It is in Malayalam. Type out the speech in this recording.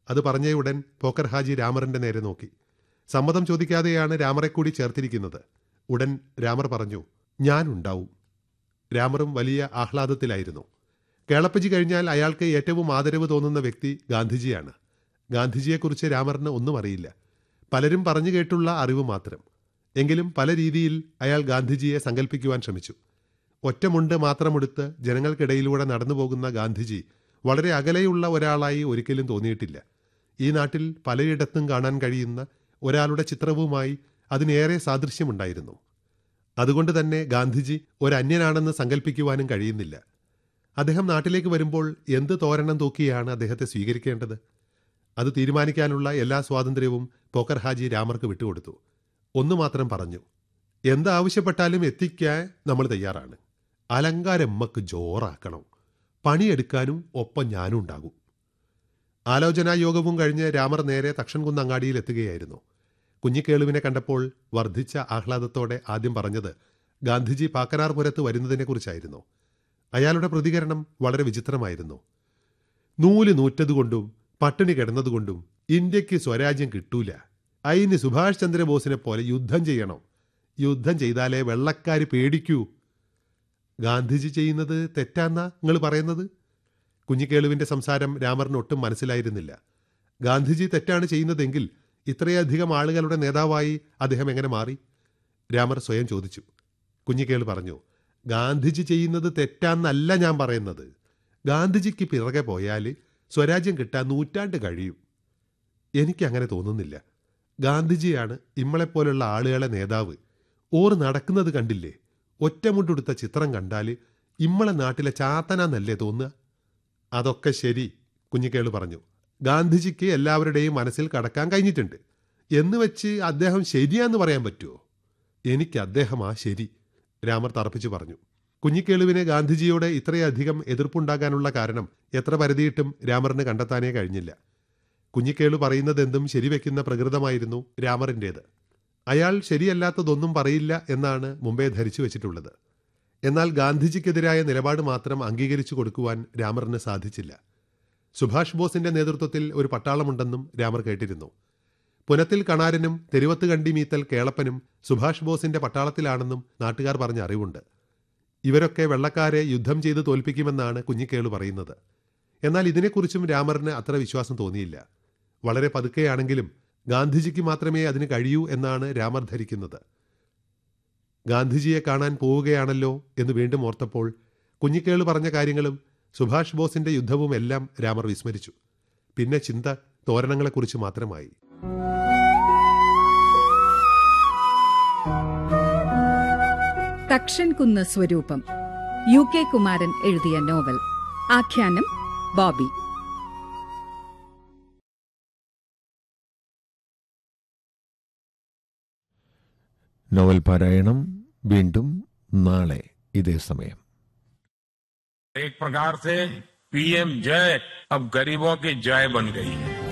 അത് പറഞ്ഞ ഉടൻ പോക്കർ ഹാജി രാമറിന്റെ നേരെ നോക്കി സമ്മതം ചോദിക്കാതെയാണ് രാമറെ കൂടി ചേർത്തിരിക്കുന്നത് ഉടൻ രാമർ പറഞ്ഞു ഞാനുണ്ടാവും രാമറും വലിയ ആഹ്ലാദത്തിലായിരുന്നു കേളപ്പജി കഴിഞ്ഞാൽ അയാൾക്ക് ഏറ്റവും ആദരവ് തോന്നുന്ന വ്യക്തി ഗാന്ധിജിയാണ് ഗാന്ധിജിയെക്കുറിച്ച് രാമറിന് ഒന്നും അറിയില്ല പലരും പറഞ്ഞു കേട്ടുള്ള അറിവ് മാത്രം എങ്കിലും പല രീതിയിൽ അയാൾ ഗാന്ധിജിയെ സങ്കല്പിക്കുവാൻ ശ്രമിച്ചു ഒറ്റമുണ്ട് മാത്രമെടുത്ത് ജനങ്ങൾക്കിടയിലൂടെ നടന്നു പോകുന്ന ഗാന്ധിജി വളരെ അകലെയുള്ള ഒരാളായി ഒരിക്കലും തോന്നിയിട്ടില്ല ഈ നാട്ടിൽ പലയിടത്തും കാണാൻ കഴിയുന്ന ഒരാളുടെ ചിത്രവുമായി അതിനേറെ സാദൃശ്യമുണ്ടായിരുന്നു അതുകൊണ്ട് തന്നെ ഗാന്ധിജി ഒരു അന്യനാണെന്ന് സങ്കല്പിക്കുവാനും കഴിയുന്നില്ല അദ്ദേഹം നാട്ടിലേക്ക് വരുമ്പോൾ എന്ത് തോരണം തൂക്കിയാണ് അദ്ദേഹത്തെ സ്വീകരിക്കേണ്ടത് അത് തീരുമാനിക്കാനുള്ള എല്ലാ സ്വാതന്ത്ര്യവും പോക്കർ ഹാജി രാമർക്ക് വിട്ടുകൊടുത്തു ഒന്നു മാത്രം പറഞ്ഞു എന്താവശ്യപ്പെട്ടാലും എത്തിക്കാൻ നമ്മൾ തയ്യാറാണ് അലങ്കാരമ്മക്ക് ജോറാക്കണം പണിയെടുക്കാനും ഒപ്പം ഞാനും ഉണ്ടാകും ആലോചനാ യോഗവും കഴിഞ്ഞ് രാമർ നേരെ തക്ഷൻകുന്ന് അങ്ങാടിയിൽ എത്തുകയായിരുന്നു കുഞ്ഞിക്കേളുവിനെ കണ്ടപ്പോൾ വർദ്ധിച്ച ആഹ്ലാദത്തോടെ ആദ്യം പറഞ്ഞത് ഗാന്ധിജി പാക്കനാർപുരത്ത് വരുന്നതിനെക്കുറിച്ചായിരുന്നു അയാളുടെ പ്രതികരണം വളരെ വിചിത്രമായിരുന്നു നൂല് നൂറ്റതുകൊണ്ടും പട്ടിണി കിടന്നതുകൊണ്ടും ഇന്ത്യക്ക് സ്വരാജ്യം കിട്ടൂല അതിന് സുഭാഷ് ചന്ദ്രബോസിനെ പോലെ യുദ്ധം ചെയ്യണം യുദ്ധം ചെയ്താലേ വെള്ളക്കാര് പേടിക്കൂ ഗാന്ധിജി ചെയ്യുന്നത് തെറ്റാന്നാ നിങ്ങൾ പറയുന്നത് കുഞ്ഞിക്കേളുവിന്റെ സംസാരം രാമറിന് ഒട്ടും മനസ്സിലായിരുന്നില്ല ഗാന്ധിജി തെറ്റാണ് ചെയ്യുന്നതെങ്കിൽ ഇത്രയധികം ആളുകളുടെ നേതാവായി അദ്ദേഹം എങ്ങനെ മാറി രാമർ സ്വയം ചോദിച്ചു കുഞ്ഞിക്കേള് പറഞ്ഞു ഗാന്ധിജി ചെയ്യുന്നത് തെറ്റാന്നല്ല ഞാൻ പറയുന്നത് ഗാന്ധിജിക്ക് പിറകെ പോയാൽ സ്വരാജ്യം കിട്ടാൻ നൂറ്റാണ്ട് കഴിയും എനിക്ക് അങ്ങനെ തോന്നുന്നില്ല ഗാന്ധിജിയാണ് ഇമ്മളെപ്പോലുള്ള ആളുകളെ നേതാവ് ഓർ നടക്കുന്നത് കണ്ടില്ലേ ഒറ്റമുണ്ടുടുത്ത ചിത്രം കണ്ടാൽ ഇമ്മളെ നാട്ടിലെ ചാത്തനാന്നല്ലേ തോന്നുക അതൊക്കെ ശരി കുഞ്ഞിക്കേള് പറഞ്ഞു ഗാന്ധിജിക്ക് എല്ലാവരുടെയും മനസ്സിൽ കടക്കാൻ കഴിഞ്ഞിട്ടുണ്ട് എന്ന് വെച്ച് അദ്ദേഹം ശരിയാന്ന് പറയാൻ പറ്റുമോ എനിക്ക് അദ്ദേഹമാ ശരി രാമർ തറപ്പിച്ചു പറഞ്ഞു കുഞ്ഞിക്കേളുവിന് ഗാന്ധിജിയോട് ഇത്രയധികം എതിർപ്പുണ്ടാകാനുള്ള കാരണം എത്ര പരതിയിട്ടും രാമറിന് കണ്ടെത്താനേ കഴിഞ്ഞില്ല കുഞ്ഞിക്കേളു പറയുന്നതെന്തും ശരിവെക്കുന്ന പ്രകൃതമായിരുന്നു രാമറിൻ്റേത് അയാൾ ശരിയല്ലാത്തതൊന്നും പറയില്ല എന്നാണ് മുമ്പേ ധരിച്ചു വെച്ചിട്ടുള്ളത് എന്നാൽ ഗാന്ധിജിക്കെതിരായ നിലപാട് മാത്രം അംഗീകരിച്ചു കൊടുക്കുവാൻ രാമറിന് സാധിച്ചില്ല സുഭാഷ് ബോസിന്റെ നേതൃത്വത്തിൽ ഒരു പട്ടാളമുണ്ടെന്നും രാമർ കേട്ടിരുന്നു പുനത്തിൽ കണാരനും തെരുവത്ത് കണ്ടി മീത്തൽ കേളപ്പനും സുഭാഷ് ബോസിന്റെ പട്ടാളത്തിലാണെന്നും നാട്ടുകാർ പറഞ്ഞ അറിവുണ്ട് ഇവരൊക്കെ വെള്ളക്കാരെ യുദ്ധം ചെയ്ത് തോൽപ്പിക്കുമെന്നാണ് കുഞ്ഞിക്കേളു പറയുന്നത് എന്നാൽ ഇതിനെക്കുറിച്ചും രാമറിന് അത്ര വിശ്വാസം തോന്നിയില്ല വളരെ പതുക്കെയാണെങ്കിലും ഗാന്ധിജിക്ക് മാത്രമേ അതിന് കഴിയൂ എന്നാണ് രാമർ ധരിക്കുന്നത് ഗാന്ധിജിയെ കാണാൻ പോവുകയാണല്ലോ എന്ന് വീണ്ടും ഓർത്തപ്പോൾ കുഞ്ഞിക്കേള് പറഞ്ഞ കാര്യങ്ങളും സുഭാഷ് ബോസിന്റെ യുദ്ധവും എല്ലാം രാമർ വിസ്മരിച്ചു പിന്നെ ചിന്ത തോരണങ്ങളെക്കുറിച്ച് മാത്രമായി തക്ഷൻ കുന്ന് സ്വരൂപം യു കെ കുമാരൻ എഴുതിയ നോവൽ ആഖ്യാനം ബോബി നോവൽ പാരായണം വീണ്ടും നാളെ ഇതേ സമയം एक प्रकार से पीएम जय अब गरीबों की जय बन गई है